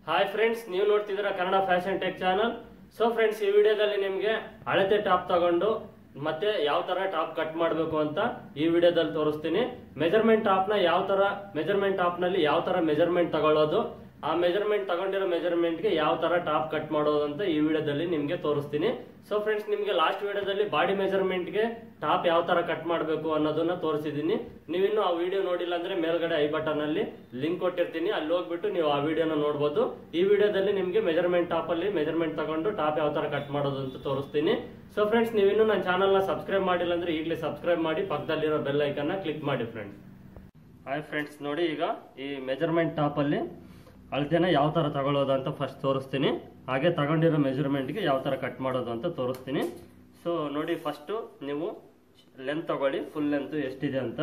hi friends ನೀವು ನೋಡ್ತಿದ್ದೀರಾ Kannada fashion tech channel so friends ಈ ವಿಡಿಯೋದಲ್ಲಿ ನಿಮಗೆ ಅಳತೆ ಟಾಪ್ ತಗೊಂಡು ಮತ್ತೆ ಯಾವ ತರ ಟಾಪ್ ಕಟ್ ಮಾಡಬೇಕು ಅಂತ ಈ ವಿಡಿಯೋದಲ್ಲಿ ತೋರಿಸ್ತೀನಿ ಮೆಜರ್ಮೆಂಟ್ ಟಾಪ್ ನ ಯಾವ ತರ ಮೆಜರ್ಮೆಂಟ್ ಟಾಪ್ ನಲ್ಲಿ ಯಾವ ತರ ಮೆಜರ್ಮೆಂಟ್ ತಗೊಳ್ಳೋದು ಆ ಮೆಜರ್ಮೆಂಟ್ ತಗೊಂಡಿರೋ ಮೆಜರ್ಮೆಂಟ್ ಗೆ ಯಾವ ತರ ಟಾಪ್ ಕಟ್ ಮಾಡೋದು ಅಂತ ಈ ವಿಡಿಯೋದಲ್ಲಿ ನಿಮ್ಗೆ ತೋರಿಸ್ತೀನಿ ಸೊ ಫ್ರೆಂಡ್ಸ್ ನಿಮ್ಗೆ ಲಾಸ್ಟ್ ವಿಡಿಯೋದಲ್ಲಿ ಬಾಡಿ ಮೆಜರ್ಮೆಂಟ್ ಗೆ ಟಾಪ್ ಯಾವ ತರ ಕಟ್ ಮಾಡಬೇಕು ಅನ್ನೋದನ್ನ ತೋರಿಸಿದೀನಿ ನೀವಿನ್ನು ಆ ವಿಡಿಯೋ ನೋಡಿಲ್ಲ ಅಂದ್ರೆ ಮೇಲ್ಗಡೆ ಐ ಬಟನ್ ಅಲ್ಲಿ ಲಿಂಕ್ ಕೊಟ್ಟಿರ್ತೀನಿ ಅಲ್ಲಿ ಹೋಗ್ಬಿಟ್ಟು ನೀವು ಆ ವಿಡಿಯೋನ ನೋಡ್ಬೋದು ಈ ವಿಡಿಯೋದಲ್ಲಿ ನಿಮ್ಗೆ ಮೆಜರ್ಮೆಂಟ್ ಟಾಪ್ ಅಲ್ಲಿ ಮೆಜರ್ಮೆಂಟ್ ತಗೊಂಡು ಟಾಪ್ ಯಾವ ತರ ಕಟ್ ಮಾಡೋದು ಅಂತ ತೋರಿಸ್ತೀನಿ ಸೊ ಫ್ರೆಂಡ್ಸ್ ನೀವಿನ್ನು ನನ್ನ ಚಾನಲ್ ನ ಸಬ್ಸ್ಕ್ರೈಬ್ ಮಾಡಿಲ್ಲ ಅಂದ್ರೆ ಈಗಲೇ ಸಬ್ಸ್ಕ್ರೈಬ್ ಮಾಡಿ ಪಕ್ಕದಲ್ಲಿರೋ ಬೆಲ್ ಐಕನ್ ನ ಕ್ಲಿಕ್ ಮಾಡಿ ಫ್ರೆಂಡ್ಸ್ ಹಾಯ್ ಫ್ರೆಂಡ್ಸ್ ನೋಡಿ ಈಗ ಈ ಮೆಜರ್ಮೆಂಟ್ ಟಾಪ್ ಅಲ್ಲಿ ಅಳತೆನ ಯಾವ ತರ ತಗೊಳ್ಳೋದು ಅಂತ ಫಸ್ಟ್ ತೋರಿಸ್ತೀನಿ ಹಾಗೆ ತಗೊಂಡಿರೋ ಮೆಜರ್ಮೆಂಟ್ಗೆ ಯಾವ ತರ ಕಟ್ ಮಾಡೋದು ಅಂತ ತೋರಿಸ್ತೀನಿ ಸೊ ನೋಡಿ ಫಸ್ಟ್ ನೀವು ಲೆಂತ್ ತಗೊಳ್ಳಿ ಫುಲ್ ಲೆಂತ್ ಎಷ್ಟಿದೆ ಅಂತ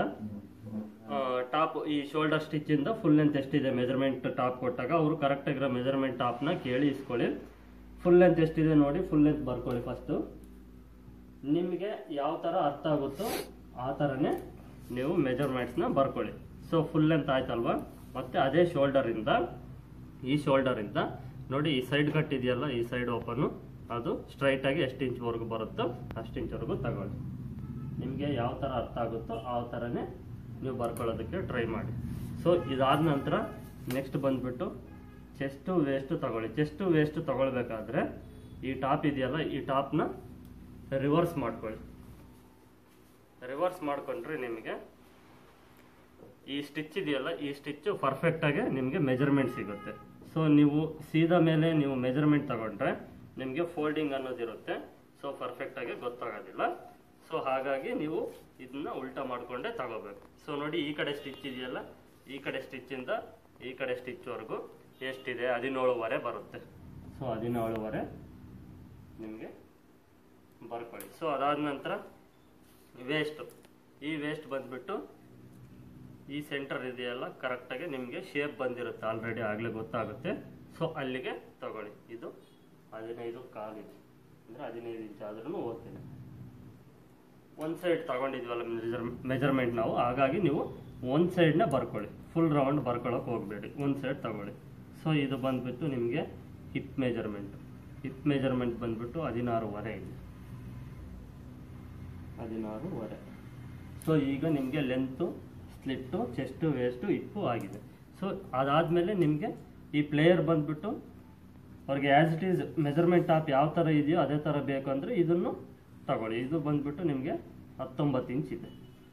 ಟಾಪ್ ಈ ಶೋಲ್ಡರ್ ಸ್ಟಿಚ್ ಇಂದ ಫುಲ್ ಲೆಂತ್ ಎಷ್ಟಿದೆ ಮೆಜರ್ಮೆಂಟ್ ಟಾಪ್ ಕೊಟ್ಟಾಗ ಅವರು ಕರೆಕ್ಟ್ ಆಗಿರೋ ಮೆಜರ್ಮೆಂಟ್ ಟಾಪ್ನ ಕೇಳಿ ಇಸ್ಕೊಳ್ಳಿ ಫುಲ್ ಲೆಂತ್ ಎಷ್ಟಿದೆ ನೋಡಿ ಫುಲ್ ಲೆಂತ್ ಬರ್ಕೊಳ್ಳಿ ಫಸ್ಟು ನಿಮಗೆ ಯಾವ ಥರ ಅರ್ಥ ಆಗುತ್ತೋ ಆ ಥರನೇ ನೀವು ಮೆಜರ್ಮೆಂಟ್ಸ್ನ ಬರ್ಕೊಳ್ಳಿ ಸೊ ಫುಲ್ ಲೆಂತ್ ಆಯ್ತಲ್ವಾ ಮತ್ತೆ ಅದೇ ಶೋಲ್ಡರಿಂದ ಈ ಶೋಲ್ಡರಿಂದ ನೋಡಿ ಈ ಸೈಡ್ ಕಟ್ ಇದೆಯಲ್ಲ ಈ ಸೈಡ್ ಓಪನ್ನು ಅದು ಸ್ಟ್ರೈಟ್ ಆಗಿ ಎಷ್ಟು ಇಂಚ್ವರೆಗೂ ಬರುತ್ತೋ ಅಷ್ಟು ಇಂಚ್ವರೆಗೂ ತಗೊಳ್ಳಿ ನಿಮಗೆ ಯಾವ ಥರ ಅರ್ಥ ಆಗುತ್ತೋ ಆ ಥರನೇ ನೀವು ಬರ್ಕೊಳ್ಳೋದಕ್ಕೆ ಟ್ರೈ ಮಾಡಿ ಸೊ ಇದಾದ ನಂತರ ನೆಕ್ಸ್ಟ್ ಬಂದ್ಬಿಟ್ಟು ಚೆಸ್ಟು ವೇಸ್ಟು ತಗೊಳ್ಳಿ ಚೆಸ್ಟು ವೇಸ್ಟ್ ತಗೊಳ್ಬೇಕಾದ್ರೆ ಈ ಟಾಪ್ ಇದೆಯಲ್ಲ ಈ ಟಾಪ್ನ ರಿವರ್ಸ್ ಮಾಡ್ಕೊಳ್ಳಿ ರಿವರ್ಸ್ ಮಾಡ್ಕೊಂಡ್ರೆ ನಿಮಗೆ ಈ ಸ್ಟಿಚ್ ಇದೆಯಲ್ಲ ಈ ಸ್ಟಿಚ್ ಪರ್ಫೆಕ್ಟ್ ಆಗಿ ನಿಮಗೆ ಮೆಜರ್ಮೆಂಟ್ ಸಿಗುತ್ತೆ ಸೊ ನೀವು ಸೀದಾ ಮೇಲೆ ನೀವು ಮೆಜರ್ಮೆಂಟ್ ತಗೊಂಡ್ರೆ ನಿಮಗೆ ಫೋಲ್ಡಿಂಗ್ ಅನ್ನೋದಿರುತ್ತೆ ಸೊ ಪರ್ಫೆಕ್ಟ್ ಆಗಿ ಗೊತ್ತಾಗೋದಿಲ್ಲ ಸೊ ಹಾಗಾಗಿ ನೀವು ಇದನ್ನ ಉಲ್ಟಾ ಮಾಡ್ಕೊಂಡೆ ತಗೋಬೇಕು ಸೊ ನೋಡಿ ಈ ಕಡೆ ಸ್ಟಿಚ್ ಇದೆಯಲ್ಲ ಈ ಕಡೆ ಸ್ಟಿಚ್ಚಿಂದ ಈ ಕಡೆ ಸ್ಟಿಚ್ವರೆಗೂ ಎಷ್ಟಿದೆ ಹದಿನೇಳುವರೆ ಬರುತ್ತೆ ಸೊ ಹದಿನೇಳುವರೆ ನಿಮಗೆ ಬರ್ಕೊಳ್ಳಿ ಸೊ ಅದಾದ ನಂತರ ವೇಸ್ಟ್ ಈ ವೇಸ್ಟ್ ಬಂದ್ಬಿಟ್ಟು ಈ ಸೆಂಟರ್ ಇದೆಯಲ್ಲ ಕರೆಕ್ಟಾಗಿ ನಿಮಗೆ ಶೇಪ್ ಬಂದಿರುತ್ತೆ ಆಲ್ರೆಡಿ ಆಗಲೇ ಗೊತ್ತಾಗುತ್ತೆ ಸೊ ಅಲ್ಲಿಗೆ ತಗೊಳ್ಳಿ ಇದು ಹದಿನೈದು ಕಾಲಿದೆ ಅಂದರೆ ಹದಿನೈದು ಇಂಚ್ ಆದ್ರೂ ಓದ್ತೀನಿ ಒಂದು ಸೈಡ್ ತಗೊಂಡಿದ್ವಲ್ಲ ಮೆಜರ್ ಮೆಜರ್ಮೆಂಟ್ ನಾವು ಹಾಗಾಗಿ ನೀವು ಒಂದು ಸೈಡ್ನ ಬರ್ಕೊಳ್ಳಿ ಫುಲ್ ರೌಂಡ್ ಬರ್ಕೊಳ್ಳೋಕೆ ಹೋಗಬೇಡಿ ಒಂದು ಸೈಡ್ ತಗೊಳ್ಳಿ ಸೊ ಇದು ಬಂದ್ಬಿಟ್ಟು ನಿಮಗೆ ಹಿಪ್ ಮೆಜರ್ಮೆಂಟ್ ಹಿಪ್ ಮೆಜರ್ಮೆಂಟ್ ಬಂದ್ಬಿಟ್ಟು ಹದಿನಾರೂವರೆ ಇದೆ ಹದಿನಾರೂವರೆ ಸೊ ಈಗ ನಿಮಗೆ length slit chest waist hip ಆಗಿದೆ ಸೊ ಅದಾದಮೇಲೆ ನಿಮಗೆ ಈ ಪ್ಲೇಯರ್ ಬಂದ್ಬಿಟ್ಟು ಅವ್ರಿಗೆ as it is measurement top ಯಾವ ಥರ ಇದೆಯೋ ಅದೇ ಥರ ಬೇಕು ಅಂದರೆ ಇದನ್ನು ತಗೊಳ್ಳಿ ಇದು ಬಂದ್ಬಿಟ್ಟು ನಿಮಗೆ ಹತ್ತೊಂಬತ್ತು ಇಂಚ್ ಇದೆ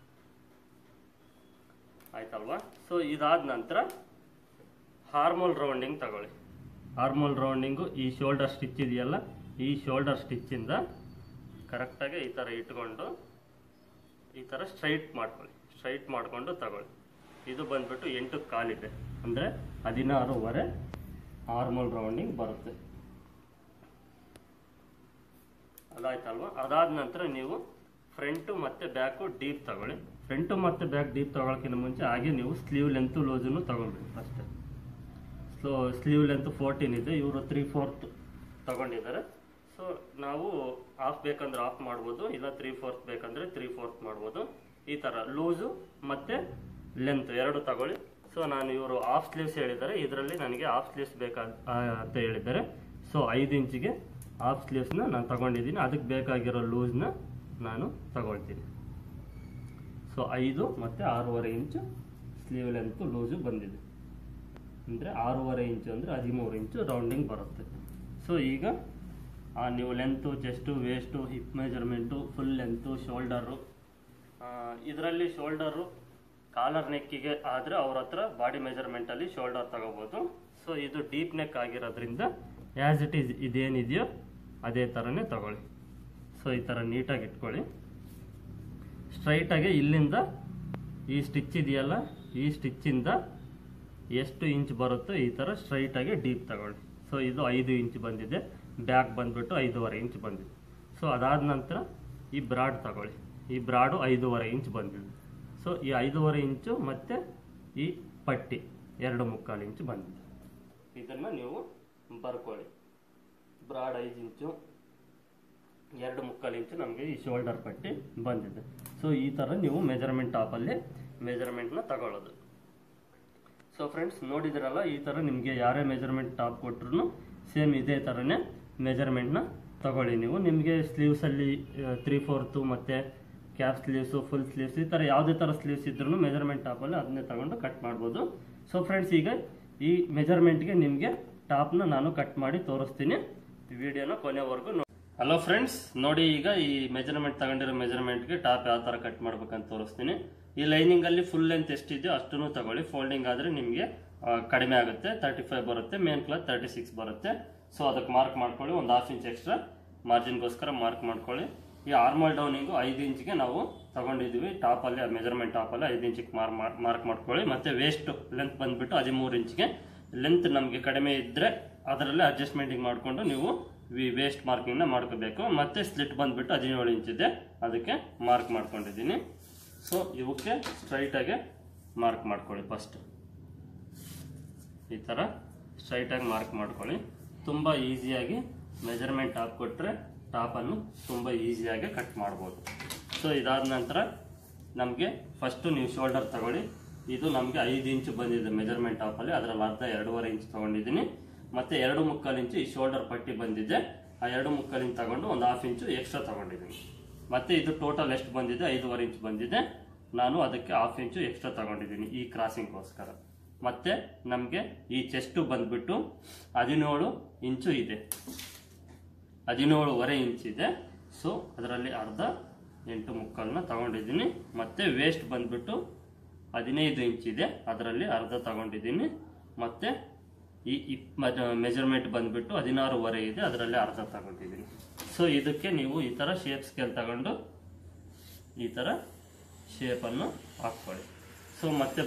ಆಯ್ತಲ್ವಾ ಸೊ ಇದಾದ ನಂತರ ಹಾರ್ಮೋಲ್ ರೌಂಡಿಂಗ್ ತಗೊಳ್ಳಿ ಹಾರ್ಮೋಲ್ ರೌಂಡಿಂಗು ಈ ಶೋಲ್ಡರ್ ಸ್ಟಿಚ್ ಇದೆಯಲ್ಲ ಈ ಶೋಲ್ಡರ್ ಸ್ಟಿಚ್ಚಿಂದ ಕರೆಕ್ಟಾಗಿ ಈ ಥರ ಇಟ್ಕೊಂಡು ಈ ಥರ ಸ್ಟ್ರೈಟ್ ಮಾಡ್ಕೊಳ್ಳಿ ಸ್ಟ್ರೈಟ್ ಮಾಡಿಕೊಂಡು ತಗೊಳ್ಳಿ ಇದು ಬಂದ್ಬಿಟ್ಟು ಎಂಟು ಕಾಲಿದೆ ಅಂದರೆ ಹದಿನಾರೂವರೆ ಹಾರ್ಮೋಲ್ ರೌಂಡಿಂಗ್ ಬರುತ್ತೆ ಅದಾಯ್ತಲ್ವಾ ಅದಾದ ನಂತರ ನೀವು ಫ್ರಂಟು ಮತ್ತು ಬ್ಯಾಕು ಡೀಪ್ ತಗೊಳ್ಳಿ ಫ್ರಂಟು ಮತ್ತು ಬ್ಯಾಕ್ ಡೀಪ್ ತಗೊಳಕ್ಕಿಂತ ಮುಂಚೆ ಹಾಗೆ ನೀವು ಸ್ಲೀವ್ ಲೆಂತು ಲೂಸನ್ನು ತಗೊಳ್ಬೇಕು ಅಷ್ಟೇ ಸೊ ಸ್ಲೀವ್ ಲೆಂತ್ ಫೋರ್ಟೀನ್ ಇದೆ ಇವರು ತ್ರೀ ಫೋರ್ತ್ ತಗೊಂಡಿದ್ದಾರೆ ಸೊ ನಾವು ಆಫ್ ಬೇಕಂದ್ರೆ ಆಫ್ ಮಾಡ್ಬೋದು ಇಲ್ಲ ತ್ರೀ ಫೋರ್ತ್ ಬೇಕಂದ್ರೆ ತ್ರೀ ಫೋರ್ತ್ ಮಾಡ್ಬೋದು ಈ ಥರ ಲೂಸು ಮತ್ತು ಲೆಂತ್ ಎರಡು ತಗೊಳ್ಳಿ ಸೊ ನಾನು ಇವರು ಆಫ್ ಸ್ಲೀವ್ಸ್ ಹೇಳಿದ್ದಾರೆ ಇದರಲ್ಲಿ ನನಗೆ ಆಫ್ ಸ್ಲೀವ್ಸ್ ಬೇಕಾ ಆ, ಅಂತ ಹೇಳಿದ್ದಾರೆ ಸೊ ಐದು ಇಂಚಿಗೆ ಆಫ್ ಸ್ಲೀವ್ಸ್ನ ನಾನು ತಗೊಂಡಿದ್ದೀನಿ ಅದಕ್ಕೆ ಬೇಕಾಗಿರೋ ಲೂಸ್ನ ನಾನು ತಗೊಳ್ತೀನಿ ಸೊ ಐದು ಮತ್ತು ಆರೂವರೆ ಇಂಚು ಸ್ಲೀವ್ ಲೆಂತ್ ಲೂಸು ಬಂದಿದೆ ಅಂದರೆ ಆರೂವರೆ ಇಂಚು ಅಂದರೆ ಹದಿಮೂರು ಇಂಚು ರೌಂಡಿಂಗ್ ಬರುತ್ತೆ ಸೊ ಈಗ ಆ ನೀವು length chest waist hip measurement full length shoulder ಇದರಲ್ಲಿ ಶೋಲ್ಡರು ಕಾಲರ್ ನೆಕ್ಕಿಗೆ ಆದರೆ ಅವ್ರ ಹತ್ರ ಬಾಡಿ ಮೆಜರ್ಮೆಂಟಲ್ಲಿ ಶೋಲ್ಡರ್ ತಗೋಬೋದು ಸೊ ಇದು ಡೀಪ್ ನೆಕ್ ಆಗಿರೋದ್ರಿಂದ ಆ್ಯಸ್ ಇಟ್ ಈಸ್ ಇದೇನಿದೆಯೋ ಅದೇ ಥರನೇ ತಗೊಳ್ಳಿ ಸೊ ಈ ಥರ ನೀಟಾಗಿ ಇಟ್ಕೊಳ್ಳಿ ಸ್ಟ್ರೈಟಾಗಿ ಇಲ್ಲಿಂದ ಈ ಸ್ಟಿಚ್ ಇದೆಯಲ್ಲ ಈ ಸ್ಟಿಚ್ಚಿಂದ ಎಷ್ಟು ಇಂಚ್ ಬರುತ್ತೋ ಈ ಥರ ಸ್ಟ್ರೈಟಾಗಿ ಡೀಪ್ ತಗೊಳ್ಳಿ ಸೊ ಇದು ಐದು ಇಂಚ್ ಬಂದಿದೆ ಬ್ಯಾಕ್ ಬಂದ್ಬಿಟ್ಟು ಐದೂವರೆ ಇಂಚ್ ಬಂದಿದೆ ಸೊ ಅದಾದ ನಂತರ ಈ ಬ್ರಾಡ್ ತಗೊಳ್ಳಿ ಈ ಬ್ರಾಡು ಐದೂವರೆ ಇಂಚ್ ಬಂದಿದೆ ಸೊ ಈ ಐದೂವರೆ ಇಂಚು ಮತ್ತು ಈ ಪಟ್ಟಿ ಎರಡು ಮುಕ್ಕಾಲು ಇಂಚು ಬಂದಿದೆ ಇದನ್ನು ನೀವು ಬರ್ಕೊಳ್ಳಿ ಬ್ರಾಡ್ ಐದು ಇಂಚು ಎರಡು ಮುಕ್ಕಾಲು ಇಂಚು ನಮಗೆ ಈ ಶೋಲ್ಡರ್ ಪಟ್ಟಿ ಬಂದಿದೆ ಸೊ ಈ ಥರ ನೀವು ಮೆಜರ್ಮೆಂಟ್ ಟಾಪಲ್ಲಿ ಮೆಜರ್ಮೆಂಟ್ನ ತಗೊಳ್ಳೋದು ಸೊ ಫ್ರೆಂಡ್ಸ್ ನೋಡಿದ್ರಲ್ಲ ಈ ಥರ ನಿಮಗೆ ಯಾರೇ ಮೆಜರ್ಮೆಂಟ್ ಟಾಪ್ ಕೊಟ್ರು ಸೇಮ್ ಇದೇ ಥರನೇ ಮೆಜರ್ಮೆಂಟ್ನ ತಗೊಳ್ಳಿ ನೀವು ನಿಮಗೆ ಸ್ಲೀವ್ಸಲ್ಲಿ ತ್ರೀ ಫೋರ್ತು ಮತ್ತು ಕ್ಯಾಪ್ ಸ್ಲೀವ್ಸು ಫುಲ್ ಸ್ಲೀವ್ಸ್ ಈ ಥರ ಯಾವುದೇ ಥರ ಸ್ಲೀವ್ಸ್ ಇದ್ರೂ ಮೆಜರ್ಮೆಂಟ್ ಟಾಪಲ್ಲಿ ಅದನ್ನೇ ತಗೊಂಡು ಕಟ್ ಮಾಡ್ಬೋದು ಸೊ ಫ್ರೆಂಡ್ಸ್ ಈಗ ಈ ಮೆಜರ್ಮೆಂಟ್ಗೆ ನಿಮಗೆ ಟಾಪ್ನ ನಾನು ಕಟ್ ಮಾಡಿ ತೋರಿಸ್ತೀನಿ ವಿಡಿಯೋನ ಕೊನೆವರೆಗೂ ನೋಡಿ ಹಲೋ ಫ್ರೆಂಡ್ಸ್ ನೋಡಿ ಈಗ ಈ ಮೆಜರ್ಮೆಂಟ್ ತಗೊಂಡಿರೋ ಮೆಜರ್ಮೆಂಟ್ಗೆ ಟಾಪ್ ಯಾವ ಥರ ಕಟ್ ಮಾಡ್ಬೇಕಂತ ತೋರಿಸ್ತೀನಿ ಈ ಲೈನಿಂಗ್ ಅಲ್ಲಿ ಫುಲ್ ಲೆಂತ್ ಎಷ್ಟಿದೆಯೋ ಅಷ್ಟನ್ನು ತಗೊಳ್ಳಿ ಫೋಲ್ಡಿಂಗ್ ಆದರೆ ನಿಮಗೆ ಕಡಿಮೆ ಆಗುತ್ತೆ ತರ್ಟಿ ಫೈವ್ ಬರುತ್ತೆ ಮೇನ್ ಕ್ಲಾತ್ ತರ್ಟಿ ಸಿಕ್ಸ್ ಬರುತ್ತೆ ಸೊ ಅದಕ್ಕೆ ಮಾರ್ಕ್ ಮಾಡ್ಕೊಳ್ಳಿ ಒಂದು ಹಾಫ್ ಇಂಚ್ ಎಕ್ಸ್ಟ್ರಾ ಮಾರ್ಜಿನ್ಗೋಸ್ಕರ ಮಾರ್ಕ್ ಮಾಡ್ಕೊಳ್ಳಿ ಈ ಆರ್ಮಲ್ ಡೌನಿಂಗು ಐದು ಇಂಚ್ಗೆ ನಾವು ತಗೊಂಡಿದ್ವಿ ಟಾಪಲ್ಲಿ ಮೆಜರ್ಮೆಂಟ್ ಟಾಪಲ್ಲಿ ಐದು ಇಂಚಿಗೆ ಮಾರ್ ಮಾರ್ಕ್ ಮಾಡ್ಕೊಳ್ಳಿ ಮತ್ತೆ ವೇಸ್ಟ್ ಲೆಂತ್ ಬಂದ್ಬಿಟ್ಟು ಹದಿಮೂರು ಇಂಚ್ಗೆ ಲೆಂತ್ ನಮಗೆ ಕಡಿಮೆ ಇದ್ದರೆ ಅದರಲ್ಲೇ ಅಡ್ಜಸ್ಟ್ಮೆಂಟಿಂಗ್ ಮಾಡಿಕೊಂಡು ನೀವು ವಿ ವೇಸ್ಟ್ ಮಾರ್ಕಿಂಗ್ನ ಮಾಡ್ಕೋಬೇಕು ಮತ್ತೆ ಸ್ಲಿಟ್ ಬಂದ್ಬಿಟ್ಟು ಹದಿನೇಳು ಇಂಚ್ ಇದೆ ಅದಕ್ಕೆ ಮಾರ್ಕ್ ಮಾಡ್ಕೊಂಡಿದ್ದೀನಿ ಸೊ ಇವಕ್ಕೆ ಸ್ಟ್ರೈಟಾಗಿ ಮಾರ್ಕ್ ಮಾಡ್ಕೊಳ್ಳಿ ಫಸ್ಟ್ ಈ ಥರ ಸ್ಟ್ರೈಟಾಗಿ ಮಾರ್ಕ್ ಮಾಡ್ಕೊಳ್ಳಿ ತುಂಬ ಈಸಿಯಾಗಿ ಮೆಜರ್ಮೆಂಟ್ ಹಾಕ್ಕೊಟ್ರೆ ಟಾಪನ್ನು ತುಂಬ ಈಸಿಯಾಗಿ ಕಟ್ ಮಾಡ್ಬೋದು ಸೊ ಇದಾದ ನಂತರ ನಮಗೆ ಫಸ್ಟು ನೀವು ಶೋಲ್ಡರ್ ತಗೊಳ್ಳಿ ಇದು ನಮಗೆ ಐದು ಇಂಚು ಬಂದಿದೆ ಮೆಜರ್ಮೆಂಟ್ ಟಾಪಲ್ಲಿ ಅದರಲ್ಲಿ ಅರ್ಧ ಎರಡೂವರೆ ಇಂಚ್ ತೊಗೊಂಡಿದ್ದೀನಿ ಮತ್ತು ಎರಡು ಮುಕ್ಕಾಲು ಇಂಚು ಈ ಶೋಲ್ಡರ್ ಪಟ್ಟಿ ಬಂದಿದೆ ಆ ಎರಡು ಮುಕ್ಕಾಲು ಇಂಚ್ ತಗೊಂಡು ಒಂದು ಹಾಫ್ ಇಂಚು ಎಕ್ಸ್ಟ್ರಾ ತಗೊಂಡಿದ್ದೀನಿ ಮತ್ತು ಇದು ಟೋಟಲ್ ಎಷ್ಟು ಬಂದಿದೆ ಐದೂವರೆ ಇಂಚ್ ಬಂದಿದೆ ನಾನು ಅದಕ್ಕೆ ಹಾಫ್ ಇಂಚು ಎಕ್ಸ್ಟ್ರಾ ತಗೊಂಡಿದ್ದೀನಿ ಈ ಕ್ರಾಸಿಂಗ್ಗೋಸ್ಕರ ಮತ್ತೆ ನಮಗೆ ಈ ಚೆಸ್ಟು ಬಂದ್ಬಿಟ್ಟು ಹದಿನೇಳು ಇಂಚು ಇದೆ ಹದಿನೇಳುವರೆ ಇಂಚ್ ಇದೆ ಸೊ ಅದರಲ್ಲಿ ಅರ್ಧ ಎಂಟು ಮುಕ್ಕಾಲನ್ನ ತಗೊಂಡಿದ್ದೀನಿ ಮತ್ತೆ ವೇಸ್ಟ್ ಬಂದ್ಬಿಟ್ಟು ಹದಿನೈದು ಇಂಚ್ ಇದೆ ಅದರಲ್ಲಿ ಅರ್ಧ ತಗೊಂಡಿದ್ದೀನಿ ಮತ್ತೆ ಈ ಇಪ್ ಮೆಜರ್ಮೆಂಟ್ ಬಂದ್ಬಿಟ್ಟು ಹದಿನಾರೂವರೆ ಇದೆ ಅದರಲ್ಲಿ ಅರ್ಧ ತಗೊಂಡಿದ್ದೀನಿ ಸೊ ಇದಕ್ಕೆ ನೀವು ಈ ಥರ ಶೇಪ್ ಸ್ಕೇಲ್ ತಗೊಂಡು ಈ ಥರ ಶೇಪನ್ನು ಹಾಕ್ಕೊಳ್ಳಿ ಸೊ ಮತ್ತೆ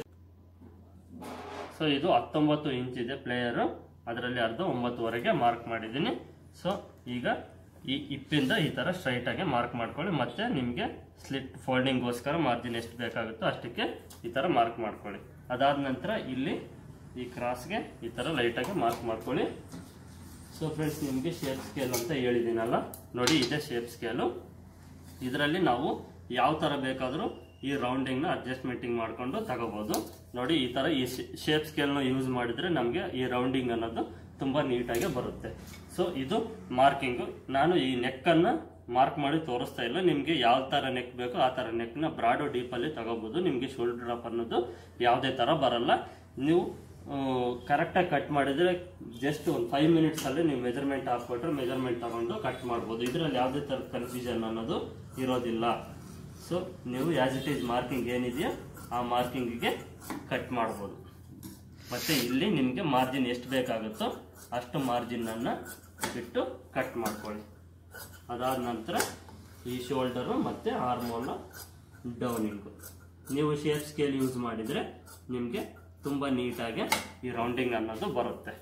ಸೊ ಇದು ಹತ್ತೊಂಬತ್ತು ಇಂಚ್ ಇದೆ ಪ್ಲೇಯರು ಅದರಲ್ಲಿ ಅರ್ಧ ಒಂಬತ್ತುವರೆಗೆ ಮಾರ್ಕ್ ಮಾಡಿದ್ದೀನಿ ಸೊ ಈಗ ಈ ಇಪ್ಪಿಂದ ಈ ಥರ ಸ್ಟ್ರೈಟಾಗಿ ಮಾರ್ಕ್ ಮಾಡ್ಕೊಳ್ಳಿ ಮತ್ತೆ ನಿಮಗೆ ಸ್ಲಿಟ್ ಫೋಲ್ಡಿಂಗ್ಗೋಸ್ಕರ ಮಾರ್ಜಿನ್ ಎಷ್ಟು ಬೇಕಾಗುತ್ತೋ ಅಷ್ಟಕ್ಕೆ ಈ ಥರ ಮಾರ್ಕ್ ಮಾಡ್ಕೊಳ್ಳಿ ಅದಾದ ನಂತರ ಇಲ್ಲಿ ಈ ಕ್ರಾಸ್ಗೆ ಈ ಥರ ಲೈಟಾಗಿ ಮಾರ್ಕ್ ಮಾಡ್ಕೊಳ್ಳಿ ಸೊ ಫ್ರೆಂಡ್ಸ್ ನಿಮಗೆ ಶೇಪ್ ಸ್ಕೇಲ್ ಅಂತ ಹೇಳಿದ್ದೀನಲ್ಲ ನೋಡಿ ಇದೇ ಶೇಪ್ ಸ್ಕೇಲು ಇದರಲ್ಲಿ ನಾವು ಯಾವ ಥರ ಬೇಕಾದರೂ ಈ ರೌಂಡಿಂಗ್ನ ಅಡ್ಜಸ್ಟ್ಮೆಂಟಿಂಗ್ ಮಾಡಿಕೊಂಡು ತಗೋಬೋದು ನೋಡಿ ಈ ಥರ ಈ ಶೇಪ್ ಸ್ಕೇಲ್ನ ಯೂಸ್ ಮಾಡಿದರೆ ನಮಗೆ ಈ ರೌಂಡಿಂಗ್ ಅನ್ನೋದು ತುಂಬ ನೀಟಾಗಿ ಬರುತ್ತೆ ಸೊ ಇದು ಮಾರ್ಕಿಂಗು ನಾನು ಈ ನೆಕ್ಕನ್ನು ಮಾರ್ಕ್ ಮಾಡಿ ತೋರಿಸ್ತಾ ಇಲ್ಲ ನಿಮಗೆ ಯಾವ ಥರ ನೆಕ್ ಬೇಕೋ ಆ ಥರ ನೆಕ್ನ ಬ್ರಾಡು ಡೀಪಲ್ಲಿ ತಗೋಬೋದು ನಿಮಗೆ ಶೋಲ್ಡರ್ ಅಪ್ ಅನ್ನೋದು ಯಾವುದೇ ಥರ ಬರಲ್ಲ ನೀವು ಕರೆಕ್ಟಾಗಿ ಕಟ್ ಮಾಡಿದರೆ ಜಸ್ಟ್ ಒಂದು ಫೈವ್ ಮಿನಿಟ್ಸಲ್ಲಿ ನೀವು ಮೆಜರ್ಮೆಂಟ್ ಹಾಕ್ಕೊಟ್ರೆ ಮೆಜರ್ಮೆಂಟ್ ತಗೊಂಡು ಕಟ್ ಮಾಡ್ಬೋದು ಇದರಲ್ಲಿ ಯಾವುದೇ ಥರದ ಕನ್ಫ್ಯೂಷನ್ ಅನ್ನೋದು ಇರೋದಿಲ್ಲ ಸೊ ನೀವು ಆ್ಯಸ್ ಇಟ್ ಈಸ್ ಮಾರ್ಕಿಂಗ್ ಏನಿದೆಯೋ ಆ ಮಾರ್ಕಿಂಗಿಗೆ ಕಟ್ ಮಾಡ್ಬೋದು ಮತ್ತು ಇಲ್ಲಿ ನಿಮಗೆ ಮಾರ್ಜಿನ್ ಎಷ್ಟು ಬೇಕಾಗುತ್ತೋ ಅಷ್ಟು ಮಾರ್ಜಿನನ್ನು ಬಿಟ್ಟು ಕಟ್ ಮಾಡ್ಕೊಳ್ಳಿ ಅದಾದ ನಂತರ ಈ ಶೋಲ್ಡರು ಮತ್ತು ಆರ್ಮೋಲ್ನ ಡೌನಿಂಗು ನೀವು ಶೇಪ್ ಸ್ಕೇಲ್ ಯೂಸ್ ಮಾಡಿದರೆ ನಿಮಗೆ ತುಂಬ ನೀಟಾಗಿ ಈ ರೌಂಡಿಂಗ್ ಅನ್ನೋದು ಬರುತ್ತೆ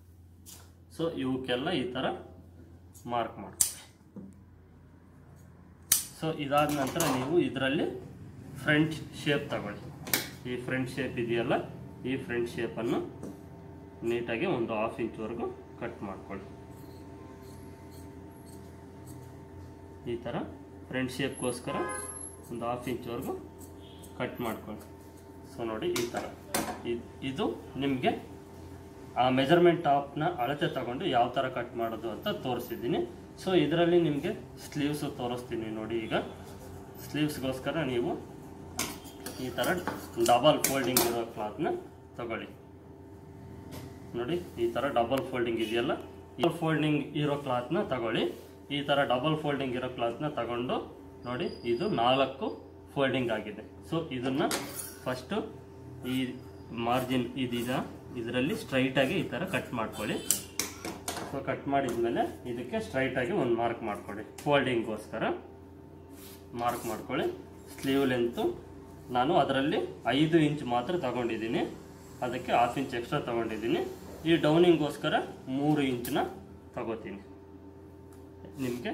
ಸೊ ಇವಕ್ಕೆಲ್ಲ ಈ ಥರ ಮಾರ್ಕ್ ಮಾಡಿ ಸೊ ಇದಾದ ನಂತರ ನೀವು ಇದರಲ್ಲಿ ಫ್ರಂಟ್ ಶೇಪ್ ತಗೊಳ್ಳಿ ಈ ಫ್ರಂಟ್ ಶೇಪ್ ಇದೆಯಲ್ಲ ಈ ಫ್ರಂಟ್ ಶೇಪನ್ನು ನೀಟಾಗಿ ಒಂದು ಹಾಫ್ ಇಂಚ್ವರೆಗೂ ಕಟ್ ಮಾಡ್ಕೊಳ್ಳಿ ಈ ಥರ ಫ್ರಂಟ್ ಶೇಪ್ಗೋಸ್ಕರ ಒಂದು ಹಾಫ್ ಇಂಚ್ವರೆಗೂ ಕಟ್ ಮಾಡ್ಕೊಳ್ಳಿ ಸೊ ನೋಡಿ ಈ ಥರ ಇದ್- ಇದು ನಿಮಗೆ ಆ ಮೆಜರ್ಮೆಂಟ್ ಟಾಪ್ನ ಅಳತೆ ತಗೊಂಡು ಯಾವ ಥರ ಕಟ್ ಮಾಡೋದು ಅಂತ ತೋರಿಸಿದ್ದೀನಿ ಸೊ ಇದರಲ್ಲಿ ನಿಮಗೆ ಸ್ಲೀವ್ಸು ತೋರಿಸ್ತೀನಿ ನೋಡಿ ಈಗ ಸ್ಲೀವ್ಸ್ಗೋಸ್ಕರ ನೀವು ಈ ಥರ ಡಬಲ್ ಫೋಲ್ಡಿಂಗ್ ಇರೋ ಕ್ಲಾತ್ನ ತಗೊಳ್ಳಿ ನೋಡಿ ಈ ಥರ ಡಬಲ್ ಫೋಲ್ಡಿಂಗ್ ಇದೆಯಲ್ಲ ಡಬಲ್ ಫೋಲ್ಡಿಂಗ್ ಇರೋ ಕ್ಲಾತ್ನ ತಗೊಳ್ಳಿ ಈ ಥರ ಡಬಲ್ ಫೋಲ್ಡಿಂಗ್ ಇರೋ ಕ್ಲಾತ್ನ ತಗೊಂಡು ನೋಡಿ ಇದು ನಾಲ್ಕು ಫೋಲ್ಡಿಂಗ್ ಆಗಿದೆ ಸೊ ಇದನ್ನು ಫಸ್ಟು ಈ ಮಾರ್ಜಿನ್ ಇದೀಗ ಇದರಲ್ಲಿ ಸ್ಟ್ರೈಟಾಗಿ ಈ ಥರ ಕಟ್ ಮಾಡ್ಕೊಳ್ಳಿ ಸೊ ಕಟ್ ಮಾಡಿದ್ಮೇಲೆ ಇದಕ್ಕೆ ಸ್ಟ್ರೈಟಾಗಿ ಒಂದು ಮಾರ್ಕ್ ಮಾಡ್ಕೊಳ್ಳಿ ಫೋಲ್ಡಿಂಗ್ಗೋಸ್ಕರ ಮಾರ್ಕ್ ಮಾಡ್ಕೊಳ್ಳಿ ಸ್ಲೀವ್ ಲೆಂತು ನಾನು ಅದರಲ್ಲಿ ಐದು ಇಂಚ್ ಮಾತ್ರ ತಗೊಂಡಿದ್ದೀನಿ ಅದಕ್ಕೆ ಹಾಫ್ ಇಂಚ್ ಎಕ್ಸ್ಟ್ರಾ ತಗೊಂಡಿದ್ದೀನಿ ಈ ಡೌನಿಂಗ್ಗೋಸ್ಕರ ಮೂರು ಇಂಚನ್ನ ತಗೋತೀನಿ ನಿಮಗೆ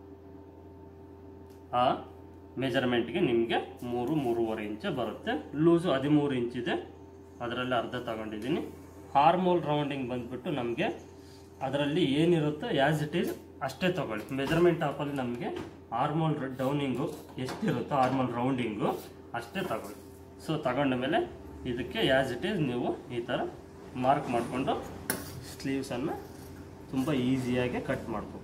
ಆ ಮೆಜರ್ಮೆಂಟ್ಗೆ ನಿಮಗೆ ಮೂರು ಮೂರುವರೆ ಇಂಚ್ ಬರುತ್ತೆ ಲೂಸು ಹದಿಮೂರು ಇಂಚ್ ಇದೆ ಅದರಲ್ಲಿ ಅರ್ಧ ತಗೊಂಡಿದ್ದೀನಿ ಹಾರ್ಮೋಲ್ ರೌಂಡಿಂಗ್ ಬಂದ್ಬಿಟ್ಟು ನಮಗೆ ಅದರಲ್ಲಿ ಏನಿರುತ್ತೋ ಆ್ಯಸ್ ಇಟ್ ಈಸ್ ಅಷ್ಟೇ ತಗೊಳ್ಳಿ ಮೆಜರ್ಮೆಂಟ್ ಟಾಪಲ್ಲಿ ನಮಗೆ ಹಾರ್ಮೋಲ್ ಡೌನಿಂಗು ಎಷ್ಟಿರುತ್ತೋ ಹಾರ್ಮೋಲ್ ರೌಂಡಿಂಗು ಅಷ್ಟೇ ತಗೊಳ್ಳಿ ಸೊ ತಗೊಂಡ ಮೇಲೆ ಇದಕ್ಕೆ ಆ್ಯಸ್ ಇಟ್ ಈಸ್ ನೀವು ಈ ಥರ ಮಾರ್ಕ್ ಮಾಡಿಕೊಂಡು ಸ್ಲೀವ್ಸನ್ನು ತುಂಬ ಈಸಿಯಾಗಿ ಕಟ್ ಮಾಡ್ಕೋಬೋದು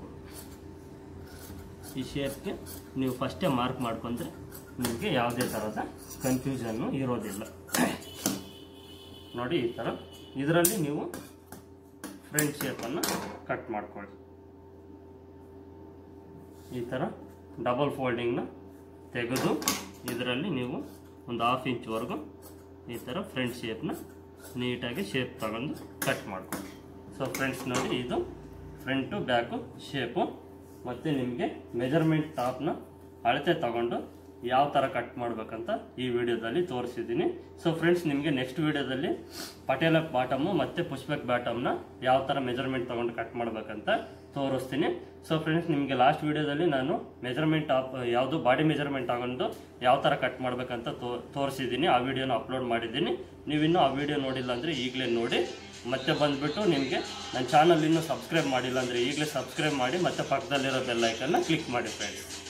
ಈ ಶೇಪ್ಗೆ ನೀವು ಫಸ್ಟೇ ಮಾರ್ಕ್ ಮಾಡ್ಕೊಂಡ್ರೆ ನಿಮಗೆ ಯಾವುದೇ ಥರದ ಕನ್ಫ್ಯೂಷನ್ನು ಇರೋದಿಲ್ಲ ನೋಡಿ ಈ ಥರ ಇದರಲ್ಲಿ ನೀವು ಫ್ರಂಟ್ ಶೇಪನ್ನು ಕಟ್ ಮಾಡ್ಕೊಳ್ಳಿ ಈ ಥರ ಡಬಲ್ ಫೋಲ್ಡಿಂಗ್ನ ತೆಗೆದು ಇದರಲ್ಲಿ ನೀವು ಒಂದು ಹಾಫ್ ಇಂಚ್ವರೆಗೂ ಈ ಥರ ಫ್ರಂಟ್ ಶೇಪ್ನ ನೀಟಾಗಿ ಶೇಪ್ ತಗೊಂಡು ಕಟ್ ಮಾಡ್ಕೊಳ್ಳಿ ಸೊ ಫ್ರೆಂಡ್ಸ್ ನೋಡಿ ಇದು ಫ್ರಂಟು ಬ್ಯಾಕು ಶೇಪು ಮತ್ತು ನಿಮಗೆ ಮೆಜರ್ಮೆಂಟ್ ಟಾಪ್ನ ಅಳತೆ ತಗೊಂಡು ಯಾವ ಥರ ಕಟ್ ಮಾಡ್ಬೇಕಂತ ಈ ವಿಡಿಯೋದಲ್ಲಿ ತೋರಿಸಿದ್ದೀನಿ ಸೊ ಫ್ರೆಂಡ್ಸ್ ನಿಮಗೆ ನೆಕ್ಸ್ಟ್ ವಿಡಿಯೋದಲ್ಲಿ ಪಟೇಲ ಬಾಟಮು ಮತ್ತು ಪುಷ್ಪಕ್ ಬಾಟಮ್ನ ಯಾವ ಥರ ಮೆಜರ್ಮೆಂಟ್ ತೊಗೊಂಡು ಕಟ್ ಮಾಡ್ಬೇಕಂತ ತೋರಿಸ್ತೀನಿ ಸೊ ಫ್ರೆಂಡ್ಸ್ ನಿಮಗೆ ಲಾಸ್ಟ್ ವಿಡಿಯೋದಲ್ಲಿ ನಾನು ಮೆಜರ್ಮೆಂಟ್ ಟಾಪ್ ಯಾವುದು ಬಾಡಿ ಮೆಜರ್ಮೆಂಟ್ ತಗೊಂಡು ಯಾವ ಥರ ಕಟ್ ಮಾಡ್ಬೇಕಂತ ತೋ ತೋರಿಸಿದ್ದೀನಿ ಆ ವಿಡಿಯೋನ ಅಪ್ಲೋಡ್ ಮಾಡಿದ್ದೀನಿ ನೀವಿನ್ನೂ ಆ ವಿಡಿಯೋ ನೋಡಿಲ್ಲ ಅಂದರೆ ಈಗಲೇ ನೋಡಿ ಮತ್ತೆ ಬಂದುಬಿಟ್ಟು ನಿಮಗೆ ನನ್ನ ಚಾನಲ್ ಇನ್ನೂ ಸಬ್ಸ್ಕ್ರೈಬ್ ಮಾಡಿಲ್ಲ ಅಂದರೆ ಈಗಲೇ ಸಬ್ಸ್ಕ್ರೈಬ್ ಮಾಡಿ ಮತ್ತೆ ಪಕ್ಕದಲ್ಲಿರೋ ಬೆಲ್ ಐಕನ್ನ ಕ್ಲಿಕ್ ಮಾಡಿ ಫ್ರೆಂಡ್ಸ್